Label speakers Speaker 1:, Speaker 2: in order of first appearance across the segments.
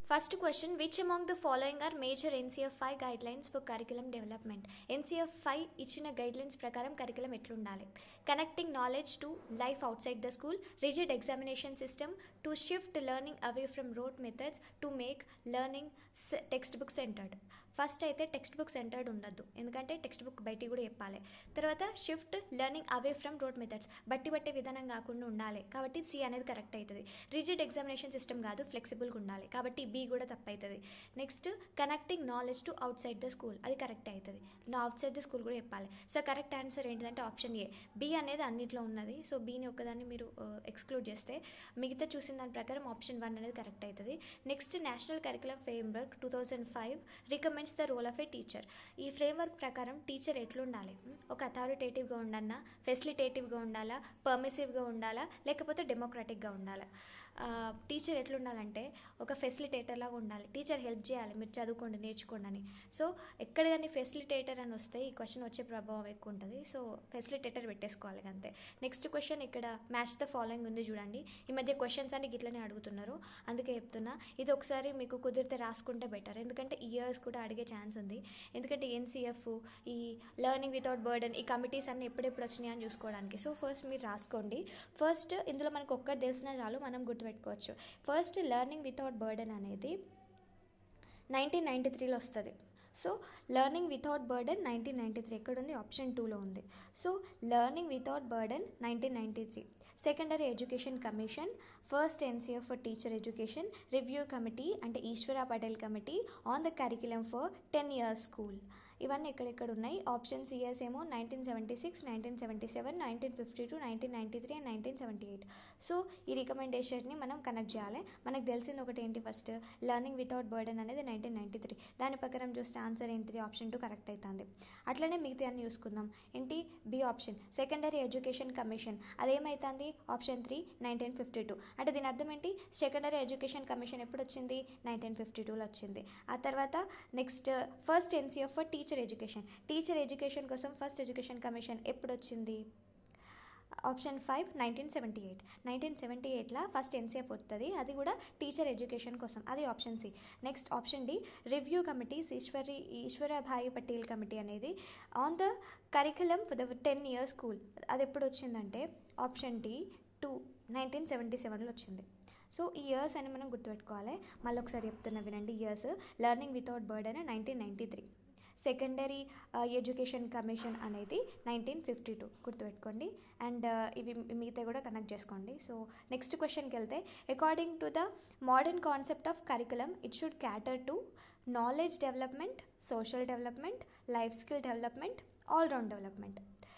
Speaker 1: first question which among the following are major NCF five guidelines for curriculum development NCF five ఇచ్చిన guidelines ప్రకారం curriculum ఎట్లుండాలి connecting knowledge to life outside the school rigid examination system to shift learning away from rote methods to make learning textbook centred first అయితే textbook centred ఉండద్దు ఎందుకంటే textbook బయటికి కూడా చెప్పాలి తర్వాత shift learning away from rote methods బట్టి పట్టే విధానం కాకుండా ఉండాలి కాబట్టి సి అనేది కరెక్ట్ అవుతుంది రిజిడ్ ఎగ్జామినేషన్ సిస్టమ్ కాదు ఫ్లెక్సిబుల్గా ఉండాలి కాబట్టి బి కూడా తప్పు అవుతుంది next connecting knowledge to outside the school అది కరెక్ట్ అవుతుంది నా అవుట్ సైడ్ ద స్కూల్ కూడా చెప్పాలి సో కరెక్ట్ ఆన్సర్ ఏంటిదంటే ఆప్షన్ ఏ బి అనేది అన్నిట్లో ఉన్నది సో బీని ఒక్కదాన్ని మీరు ఎక్స్క్లూడ్ చేస్తే మిగతా చూసిన దాని ప్రకారం ఆప్షన్ వన్ అనేది కరెక్ట్ అవుతుంది next national curriculum framework two thousand five recommends the role of a teacher ఈ ఫ్రేమ్వర్క్ ప్రకారం టీచర్ ఎట్లుండాలి ఒక అథారిటేటివ్గా ఉండన్నా ఫెసిలిటేటివ్గా ఉండాలా పర్మిసివ్గా ఉండాలా లేకపోతే డెమోక్రాటిక్గా ఉండాలా టీచర్ ఎట్లుండాలంటే ఒక ఫెసిలిటేటర్ లాగా ఉండాలి టీచర్ హెల్ప్ చేయాలి మీరు చదువుకోండి నేర్చుకోండి అని సో ఎక్కడ కానీ ఫెసిలిటేటర్ అని వస్తే ఈ క్వశ్చన్ వచ్చే ప్రభావం ఎక్కువ ఉంటుంది సో ఫెసిలిటేటర్ పెట్టేసుకోవాలి అంతే నెక్స్ట్ క్వశ్చన్ ఇక్కడ మ్యాచ్ ద ఫాలోయింగ్ ఉంది చూడండి ఈ మధ్య క్వశ్చన్స్ అన్ని గిట్లనే అడుగుతున్నారు అందుకే చెప్తున్నా ఇది ఒకసారి మీకు కుదిరితే రాసుకుంటే బెటర్ ఎందుకంటే ఇయర్స్ కూడా అడిగే ఛాన్స్ ఉంది ఎందుకంటే ఎన్సీఎఫ్ ఈ లెర్నింగ్ వితౌట్ బర్డన్ ఈ కమిటీస్ అన్ని ఎప్పుడెప్పుడు వచ్చినాయి అని చూసుకోవడానికి సో ఫస్ట్ మీరు రాసుకోండి ఫస్ట్ ఇందులో మనకు ఒక్కటి తెలిసినా చాలు మనం గుర్తుపెట్టుకోవచ్చు ఫస్ట్ లెర్నింగ్ వితౌట్ బర్డన్ అనేది నైన్టీన్ నైంటీ త్రీలో వస్తుంది so learning without burden nineteen ninety three ఎక్కడ ఉంది ఆప్షన్ టూలో ఉంది so learning without burden nineteen ninety three secondary education commission first NCF for teacher education review committee అంటే Ishwar Patel committee on the curriculum for ten years school ఇవన్నీ ఎక్కడెక్కడ ఉన్నాయి options years ఏమో nineteen seventy six nineteen seventy seven nineteen fifty two nineteen ninety three and nineteen seventy eight so ఈ రికమెండేషన్ని మనం connect చేయాలి మనకు తెలిసింది ఒకటి ఏంటి ఫస్ట్ లర్నింగ్ వితౌట్ బర్డన్ అనేది నైన్టీన్ నైంటీ త్రీ దాని ప్రకారం చూస్తే ఆన్సర్ ఏంటిది ఆప్షన్ టూ కరెక్ట్ అవుతుంది అట్లనే మిగతా అన్ని చూసుకుందాం ఏంటి B option secondary education commission అదేమవుతుంది option three nineteen fifty two అంటే దీని అర్థం ఏంటి సెకండరీ ఎడ్యుకేషన్ కమిషన్ ఎప్పుడు వచ్చింది నైన్టీన్ ఫిఫ్టీ టూలో వచ్చింది ఆ తర్వాత next first NCF for teacher education teacher education కోసం ఫస్ట్ ఎడ్యుకేషన్ కమిషన్ ఎప్పుడు వచ్చింది option five nineteen seventy eight nineteen seventy ఎయిట్లో ఫస్ట్ ఎన్సీఎఫ్ వస్తుంది అది కూడా టీచర్ ఎడ్యుకేషన్ కోసం అది option C next option D review committees Ishwari Ishwarbhai Patel committee అనేది on the curriculum for the ten years school అది ఎప్పుడు వచ్చిందంటే option D two nineteen seventy సెవెన్లో వచ్చింది సో ఈ ఇయర్స్ అని మనం గుర్తుపెట్టుకోవాలి మళ్ళీ ఒకసారి చెప్తున్నా వినండి years learning without burden nineteen ninety three secondary education commission అనేది నైన్టీన్ ఫిఫ్టీ టూ గుర్తుపెట్టుకోండి అండ్ ఇవి మిగతా కూడా కనెక్ట్ చేసుకోండి సో నెక్స్ట్ క్వశ్చన్కి వెళ్తే according to the modern concept of curriculum it should cater to knowledge development social development life skill development all round development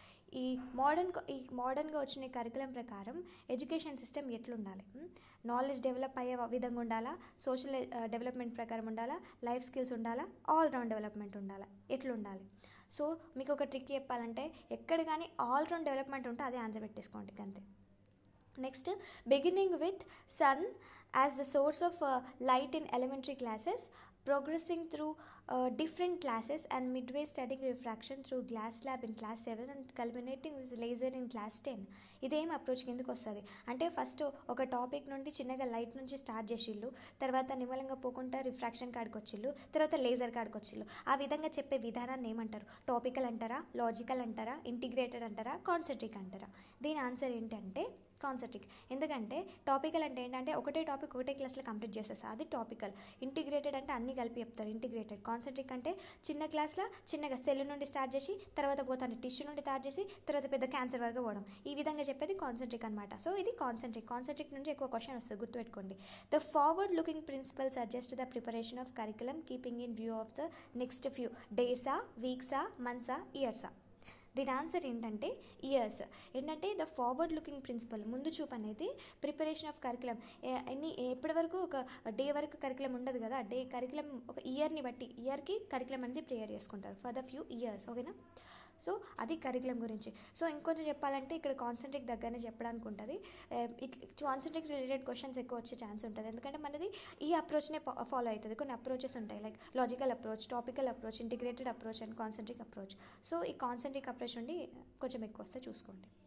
Speaker 1: ఈ modern ఈ మోడర్న్గా వచ్చిన కరికులం ప్రకారం ఎడ్యుకేషన్ సిస్టమ్ ఎట్లుండాలి నాలెడ్జ్ డెవలప్ అయ్యే విధంగా ఉండాలా సోషల్ డెవలప్మెంట్ ప్రకారం ఉండాలా లైఫ్ స్కిల్స్ ఉండాలా ఆల్ రౌండ్ డెవలప్మెంట్ ఉండాలా ఎట్లుండాలి సో మీకు ఒక ట్రిక్ చెప్పాలంటే ఎక్కడ కానీ ఆల్ రౌండ్ డెవలప్మెంట్ ఉంటే అదే ఆన్సర్ పెట్టేసుకోండి అంతే next beginning with sun as the source of light in elementary classes progressing through uh, different classes and midway studying refraction through glass lab in class 7 and culminating with laser in class 10 ఇదేం approach కిందకు వస్తుంది అంటే first ఒక topic నుండి చిన్నగా light నుంచి start చేసిళ్ళు తర్వాత నిమ్మలంగా పోకుండా రిఫ్రాక్షన్ కాడికి వచ్చిళ్ళు తర్వాత లేజర్ కాడికి వచ్చిళ్ళు ఆ విధంగా చెప్పే విధానాన్ని ఏమంటారు టాపికల్ అంటారా లాజికల్ అంటారా ఇంటిగ్రేటెడ్ అంటారా కాన్సెంట్రిక్ అంటారా దీని ఆన్సర్ ఏంటంటే కాన్సెంట్రిక్ ఎందుకంటే టాపికల్ అంటే ఏంటంటే ఒకటే టాపిక్ ఒకటే క్లాస్లో కంప్లీట్ చేసేస్తా అది టాపికల్ ఇంటిగ్రేటెడ్ అంటే అన్ని కలిపి చెప్తారు ఇంటిగ్రేటెడ్ కాన్సెంట్రిక్ అంటే చిన్న క్లాస్లో చిన్నగా సెల్ నుండి స్టార్ట్ చేసి తర్వాత పోతాను టిష్యూ నుండి స్టార్ట్ చేసి తర్వాత పెద్ద క్యాన్సర్ వరకు పోవడం ఈ విధంగా చెప్పేది కాన్సెంట్రిక్ అనమాట సో ఇది కాన్సెంట్రిక్ కాన్సెంట్రిక్ నుండి ఎక్కువ క్వశ్చన్ వస్తుంది గుర్తుపెట్టుకోండి the forward looking principle suggest the preparation of curriculum keeping in view of the next few డేసా వీక్సా మంత్సా ఇయర్సా దీని ఆన్సర్ ఏంటంటే ఇయర్స్ ఏంటంటే ద ఫార్వర్డ్ లుకింగ్ ప్రిన్సిపల్ ముందు చూపు అనేది ప్రిపరేషన్ ఆఫ్ కరికులం ఎన్ని ఎప్పటి వరకు ఒక డే వరకు కరికులం ఉండదు కదా డే కరికులం ఒక ఇయర్ని బట్టి ఇయర్కి కరికులం అనేది ప్రేయర్ చేసుకుంటారు ఫర్ ద ఫ్యూ ఇయర్స్ ఓకేనా సో అది కరికులం గురించి సో ఇంకొంచెం చెప్పాలంటే ఇక్కడ కాన్సన్ట్రేట్ దగ్గరనే చెప్పడానికి ఉంటుంది కాన్సన్ట్రేట్ రిలేటెడ్ క్వశ్చన్స్ ఎక్కువ వచ్చే ఛాన్స్ ఉంటుంది ఎందుకంటే మనది ఈ అప్రోచ్నే ఫాలో అవుతుంది కొన్ని అప్రోచెస్ ఉంటాయి like logical approach topical approach integrated approach and concentric approach so ఈ కాన్సన్ట్రిక్ అప్రోచ్ నుండి కొంచెం ఎక్కువ వస్తే చూసుకోండి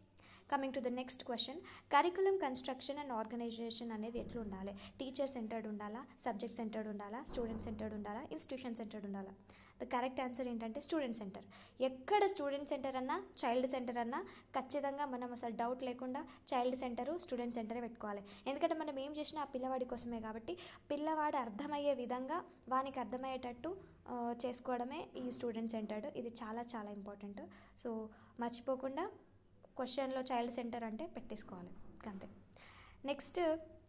Speaker 1: coming to the next question curriculum construction and organisation అనేది ఎట్లా ఉండాలి టీచర్ సెంటర్డ్ ఉండాలా సబ్జెక్ట్ సెంటర్డ్ ఉండాలా స్టూడెంట్ సెంటర్డ్ ఉండాలా ఇన్స్టిట్యూషన్ సెంటర్డ్ ఉండాలా ద కరెక్ట్ ఆన్సర్ ఏంటంటే స్టూడెంట్ సెంటర్ ఎక్కడ స్టూడెంట్ సెంటర్ అన్నా చైల్డ్ సెంటర్ అన్నా ఖచ్చితంగా మనం అసలు డౌట్ లేకుండా చైల్డ్ సెంటరు స్టూడెంట్ సెంటరే పెట్టుకోవాలి ఎందుకంటే మనం ఏం చేసినా ఆ పిల్లవాడి కోసమే కాబట్టి పిల్లవాడు అర్థమయ్యే విధంగా వానికి అర్థమయ్యేటట్టు ఆ, చేసుకోవడమే ఈ స్టూడెంట్ సెంటర్డ్ ఇది చాలా చాలా ఇంపార్టెంట్ సో మర్చిపోకుండా క్వశ్చన్లో చైల్డ్ సెంటర్ అంటే పెట్టేసుకోవాలి అంతే next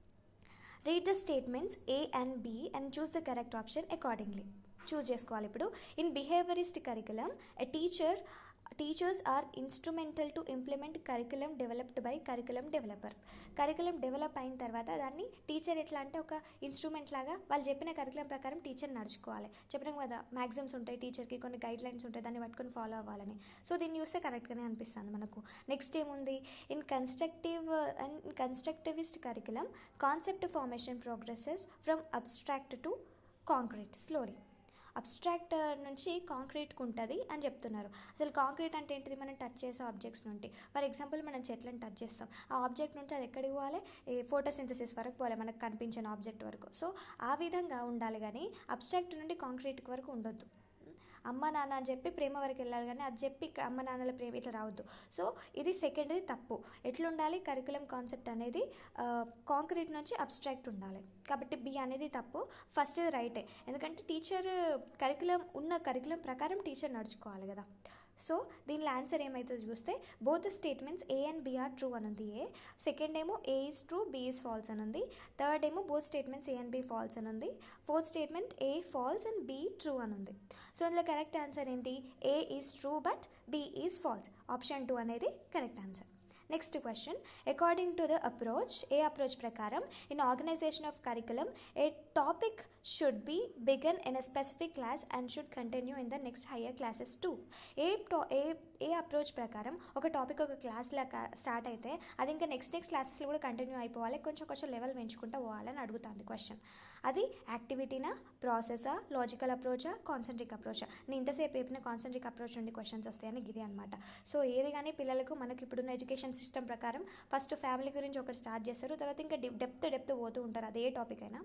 Speaker 1: read the statements A and B and choose the correct option accordingly choose చేసుకోవాలి ఇప్పుడు in behaviourist curriculum a teacher teachers are instrumental to implement curriculum developed by curriculum developer curriculum develop అయిన తర్వాత దాన్ని teacher ఎట్లా అంటే ఒక instrument లాగా వాళ్ళు చెప్పిన కరికులం ప్రకారం టీచర్ నడుచుకోవాలి చెప్పినాం కదా మ్యాక్సిమ్స్ ఉంటాయి టీచర్కి కొన్ని గైడ్ లైన్స్ ఉంటాయి దాన్ని పట్టుకొని ఫాలో అవ్వాలని సో దీన్ని చూస్తే కరెక్ట్గానే అనిపిస్తుంది మనకు నెక్స్ట్ ఏముంది in constructive and constructivist curriculum concept formation progresses from abstract to concrete slowly abstract నుంచి కాంక్రీట్కి ఉంటుంది అని చెప్తున్నారు అసలు కాంక్రీట్ అంటే ఏంటిది మనం టచ్ చేసే ఆబ్జెక్ట్స్ నుండి ఫర్ ఎగ్జాంపుల్ మనం చెట్లను టచ్ చేస్తాం ఆ ఆబ్జెక్ట్ నుంచి అది ఎక్కడికి పోవాలి ఫోటోసింథసిస్ వరకు పోవాలి మనకు కనిపించిన ఆబ్జెక్ట్ వరకు సో ఆ విధంగా ఉండాలి కానీ అబ్స్ట్రాక్ట్ నుండి కాంక్రీట్ వరకు ఉండొద్దు అమ్మ నాన్న అని చెప్పి ప్రేమ వరకు వెళ్ళాలి కానీ అది చెప్పి ఇక్కడ అమ్మ నాన్నల ప్రేమ ఇట్లా రావద్దు సో ఇది సెకండ్ది తప్పు ఎట్లుండాలి కరికులం కాన్సెప్ట్ అనేది కాంక్రీట్ నుంచి అబ్స్ట్రాక్ట్ ఉండాలి కాబట్టి బి అనేది తప్పు ఫస్ట్ ఇది రైటే ఎందుకంటే టీచర్ కరికులం ఉన్న కరికులం ప్రకారం టీచర్ నడుచుకోవాలి కదా సో దీనిలో ఆన్సర్ ఏమవుతుందో చూస్తే both statements A and B are true అని ఉంది ఏ సెకండ్ ఏమో A is true B is false అని ఉంది థర్డ్ ఏమో both statements A and B false అని ఉంది fourth statement A false and B true అని ఉంది సో ఇందులో కరెక్ట్ ఆన్సర్ ఏంటి A is true but B is false option two అనేది correct answer next question according to the approach ఏ approach ప్రకారం in organisation of curriculum a topic should be begun in a specific class and should continue in the next higher classes టూ ఏ టా ఏ ఏ approach ప్రకారం ఒక topic ఒక క్లాస్లో స్టార్ట్ అయితే అది ఇంకా నెక్స్ట్ నెక్స్ట్ క్లాసెస్లో కూడా కంటిన్యూ అయిపోవాలి కొంచెం కొంచెం లెవెల్ పెంచుకుంటూ పోవాలని అడుగుతుంది క్వశ్చన్ అది యాక్టివిటీనా ప్రాసెసా లాజికల్ అప్రోచా కాన్సెంట్రిక్ అప్రోచా నేను ఇంతసేపు చెప్పిన కాన్సెంట్రిక్ అప్రోచ్ నుండి క్వశ్చన్స్ వస్తాయని గిది అనమాట సో ఏది కానీ పిల్లలకు మనకి ఇప్పుడున్న ఎడ్యుకేషన్ సిస్టమ్ ప్రకారం ఫస్ట్ ఫ్యామిలీ గురించి ఒకటి స్టార్ట్ చేస్తారు తర్వాత ఇంకా డెప్త్ డెప్త్ పోతూ ఉంటారు అదే టాపిక్ అయినా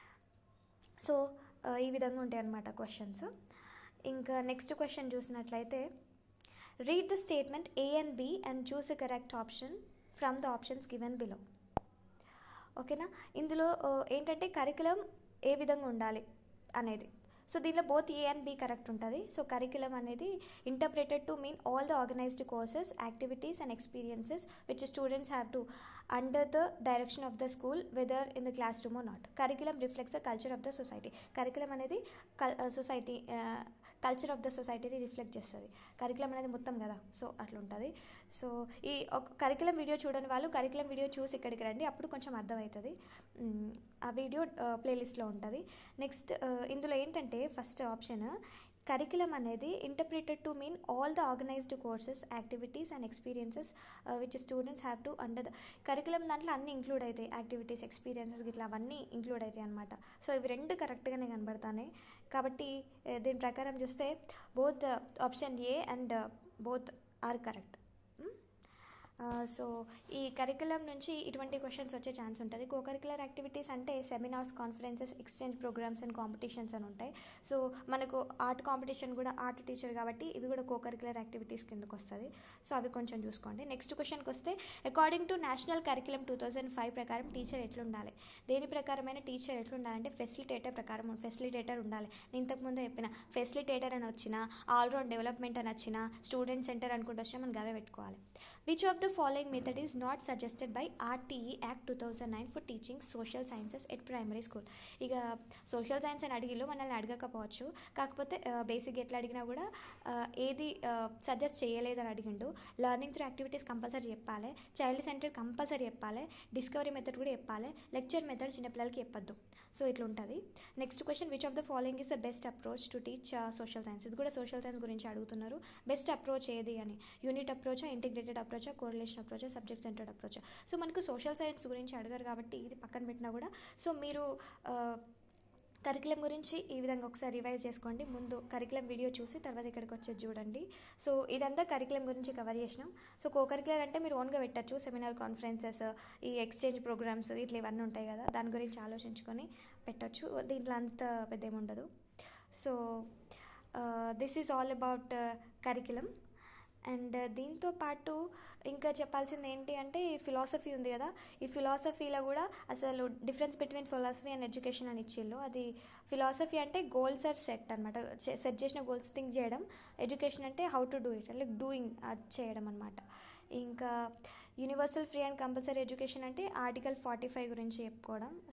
Speaker 1: సో ఆ, ఈ విధంగా ఉంటాయి అన్నమాట క్వశ్చన్స్ ఇంకా నెక్స్ట్ క్వశ్చన్ చూసినట్లయితే read the statement A and B and choose a correct option from the options given below ఓకేనా ఇందులో ఆ, ఏంటంటే కరికులం ఏ విధంగా ఉండాలి అనేది సో దీనిలో both A and B correct ఉంటుంది సో కరికులం అనేది interpreted to mean all the organised courses activities and experiences which students have to under the direction of the school whether in the classroom or not curriculum reflects the culture of the society curriculum అనేది కల్ society culture of the సొసైటీని reflect చేస్తుంది curriculum అనేది మొత్తం కదా so అట్లా ఉంటుంది so ఈ ఒక కరికులం వీడియో చూడని వాళ్ళు కరికులం వీడియో చూసి ఇక్కడికి రండి అప్పుడు కొంచెం అర్థమవుతుంది మ్, ఆ వీడియో ప్లేలిస్ట్లో ఉంటుంది నెక్స్ట్ ఇందులో ఏంటంటే ఫస్ట్ ఆప్షన్ కరికులం అనేది interpreted to mean all the organised courses activities and experiences which students have to under the curriculum దాంట్లో అన్నీ ఇంక్లూడ్ అవుతాయి యాక్టివిటీస్ ఎక్స్పీరియన్సెస్ ఇట్లా అవన్నీ ఇంక్లూడ్ అవుతాయి అనమాట సో ఇవి రెండు కరెక్ట్గానే కనబడతాయి కాబట్టి eh, దీని ప్రకారం చూస్తే both option A and both are correct so ఈ కరికులం నుంచి ఇటువంటి క్వశ్చన్స్ వచ్చే ఛాన్స్ ఉంటుంది కో కరికులర్ యాక్టివిటీస్ అంటే seminars conferences exchange programmes and competitions అని ఉంటాయి సో మనకు ఆర్ట్ కాంపిటీషన్ కూడా ఆర్ట్ టీచర్ కాబట్టి ఇవి కూడా కో కరికులర్ యాక్టివిటీస్ కిందకు వస్తుంది సో అవి కొంచెం చూసుకోండి నెక్స్ట్ క్వశ్చన్కి వస్తే according to national curriculum two thousand five ప్రకారం టీచర్ ఎట్లుండాలి దేని ప్రకారమైన టీచర్ ఎట్లుండాలంటే ఫెసిలిటేటర్ ప్రకారం ఫెసిలిటేటర్ ఉండాలి నేను ఇంతకుముందే చెప్పిన ఫెసిలిటేటర్ అని వచ్చిన ఆల్రౌండ్ డెవలప్మెంట్ అని వచ్చిన స్టూడెంట్ సెంటర్ అనుకుంటూ వచ్చినా మనం గవే పెట్టుకోవాలి which of the following method is not suggested by RTE act two thousand nine for teaching social sciences at primary school ఇక సోషల్ సైన్స్ అని అడిగిలో మనల్ని అడగకపోవచ్చు కాకపోతే బేసిక్ ఎట్లా అడిగినా కూడా ఆ, ఏది సజెస్ట్ చేయలేదని అడిగిండు లెర్నింగ్ త్రూ యాక్టివిటీస్ కంపల్సరీ చెప్పాలి చైల్డ్ సెంటర్ కంపల్సరీ చెప్పాలి డిస్కవరీ మెథడ్ కూడా చెప్పాలి లెక్చర్ మెథడ్ చిన్నపిల్లలకి చెప్పొద్దు సో ఇట్లా ఉంటుంది next question which of the following is the best approach to teach social science ఇది కూడా సోషల్ సైన్స్ గురించి అడుగుతున్నారు బెస్ట్ అప్రోచ్ ఏది అని యూనిట్ అప్రోచా ఇంటిగ్రేటెడ్ అప్రోచా కోరిలేషన్ అప్రోచా సబ్జెక్ట్ సెంటర్డ్ అప్రోచా సో మనకు సోషల్ సైన్స్ గురించి అడిగారు కాబట్టి ఇది పక్కన పెట్టినా కూడా సో మీరు కరికులం గురించి ఈ విధంగా ఒకసారి రివైజ్ చేసుకోండి ముందు కరికులం వీడియో చూసి తర్వాత ఇక్కడికి వచ్చేది చూడండి సో ఇదంతా కరికులం గురించి కవర్ చేసినాం సో కో కరికులర్ అంటే మీరు ఓన్గా పెట్టచ్చు సెమినార్ కాన్ఫరెన్సెస్ ఈ ఎక్స్చేంజ్ ప్రోగ్రామ్స్ ఇట్లా ఇవన్నీ ఉంటాయి కదా దాని గురించి ఆలోచించుకొని పెట్టచ్చు దీంట్లో అంత పెద్ద ఏమి ఉండదు so this is all about curriculum and దీంతో పాటు ఇంకా చెప్పాల్సింది ఏంటి అంటే ఈ ఫిలాసఫీ ఉంది కదా ఈ ఫిలాసఫీలో కూడా అసలు difference between philosophy and education అని ఇచ్చిళ్ళు అది ఫిలాసఫీ అంటే గోల్స్ ఆర్ సెట్ అనమాట సెట్ చేసిన గోల్స్ థింక్ చేయడం ఎడ్యుకేషన్ అంటే how to do it like doing అది చేయడం అనమాట ఇంకా universal free and compulsory education అంటే ఆర్టికల్ ఫార్టీ ఫైవ్ గురించి చెప్పుకోవడం